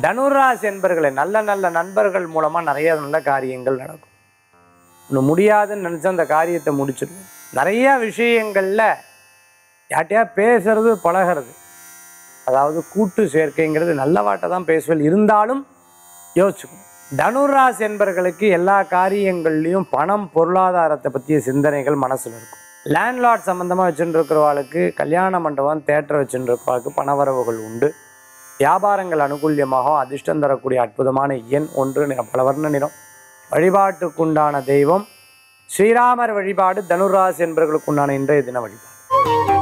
தனுராசி என்பர்களே நல்ல நல்ல நண்பர்கள் மூலமாக நிறைய நல்ல காரியங்கள் நடக்கும் இன்னும் முடியாதுன்னு நினச்சா அந்த காரியத்தை முடிச்சிடுவேன் நிறைய விஷயங்களில் யார்ட்டையா பேசுறது பழகிறது அதாவது கூட்டு சேர்க்கைங்கிறது நல்ல வாட்டை தான் பேசுவேன் இருந்தாலும் யோசிச்சுக்கணும் தனுராசி என்பர்களுக்கு எல்லா காரியங்கள்லையும் பணம் பொருளாதாரத்தை பற்றிய சிந்தனைகள் மனசில் இருக்கும் லேண்ட்லார்ட் சம்மந்தமாக வச்சுட்டு இருக்கிறவாளுக்கு கல்யாண மண்டபம் தேட்டர் வச்சுட்டு இருக்கிறவாளுக்கு பணவரவுகள் உண்டு வியாபாரங்கள் அனுகூல்யமாகவும் அதிர்ஷ்டம் தரக்கூடிய அற்புதமான எண் ஒன்று நிறம் பலவர்ண நிறம் வழிபாட்டுக்குண்டான தெய்வம் ஸ்ரீராமர் வழிபாடு தனுராசி என்பவர்களுக்குண்டான இன்றைய தின வழிபாடு